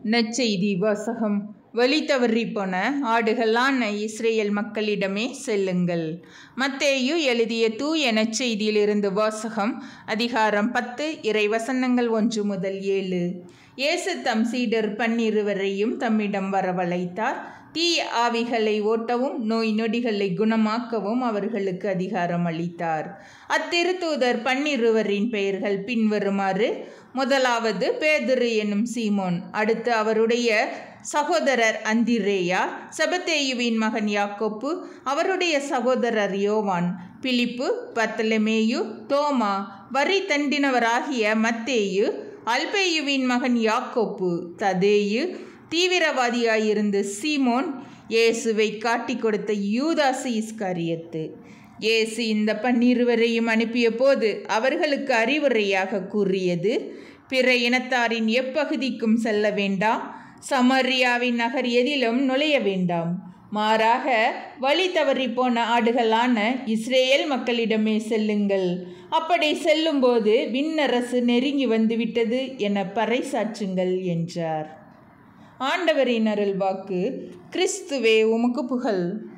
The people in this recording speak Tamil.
நற்செய்தி வாசகம் வழி தவறி போன ஆடுகளான இஸ்ரேல் மக்களிடமே செல்லுங்கள் மத்தேயு எழுதிய தூய நற்செய்தியிலிருந்து வாசகம் அதிகாரம் பத்து இறை வசனங்கள் ஒன்று முதல் ஏழு இயேசு தம் சீடர் பன்னிருவரையும் தம்மிடம் வரவழைத்தார் தீய ஆவிகளை ஓட்டவும் நோய் நொடிகளை குணமாக்கவும் அவர்களுக்கு அதிகாரம் அளித்தார் அத்திருத்தூதர் பன்னிருவரின் பெயர்கள் பின்வருமாறு முதலாவது பேதுரு எனும் சீமோன் அடுத்து அவருடைய சகோதரர் அந்திரேயா செபத்தேயுவின் மகன் யாக்கோப்பு அவருடைய சகோதரர் யோவான் பிலிப்பு பத்தலமேயு தோமா வரி தண்டினவராகிய மத்தேயு அல்பேயுவின் மகன் யாக்கோப்பு ததேயு தீவிரவாதியாயிருந்த சீமோன் இயேசுவை காட்டி கொடுத்த யூதாசு இஸ்காரியத்து இயேசு இந்த பன்னிருவரையும் அனுப்பிய போது அவர்களுக்கு அறிவுரையாக கூறியது பிற இனத்தாரின் எப்பகுதிக்கும் செல்ல வேண்டாம் சமரியாவின் நகர் எதிலும் நுழைய வேண்டாம் மாறாக வழி தவறி போன ஆடுகளான இஸ்ரேல் மக்களிடமே செல்லுங்கள் அப்படி செல்லும்போது விண்ணரசு நெருங்கி வந்துவிட்டது என பறைசாற்றுங்கள் என்றார் ஆண்டவரின் அருள் வாக்கு கிறிஸ்துவே உமக்கு புகழ்